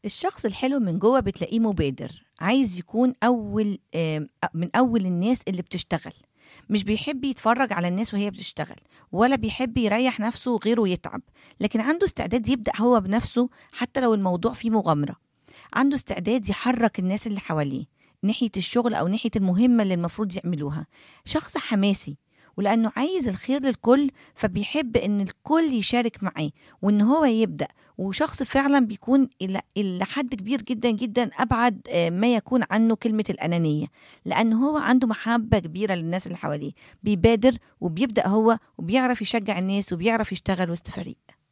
الشخص الحلو من جوه بتلاقيه مبادر عايز يكون اول آم، من اول الناس اللي بتشتغل مش بيحب يتفرج على الناس وهي بتشتغل ولا بيحب يريح نفسه غيره يتعب لكن عنده استعداد يبدا هو بنفسه حتى لو الموضوع فيه مغامره عنده استعداد يحرك الناس اللي حواليه ناحيه الشغل او ناحيه المهمه اللي المفروض يعملوها شخص حماسي ولانه عايز الخير للكل فبيحب ان الكل يشارك معاه وان هو يبدا وشخص فعلا بيكون الى إلى حد كبير جدا جدا ابعد آه، ما يكون عنه كلمه الانانيه لان هو عنده محبه كبيره للناس اللي حواليه بيبادر وبيبدا هو وبيعرف يشجع الناس وبيعرف يشتغل وسط فريق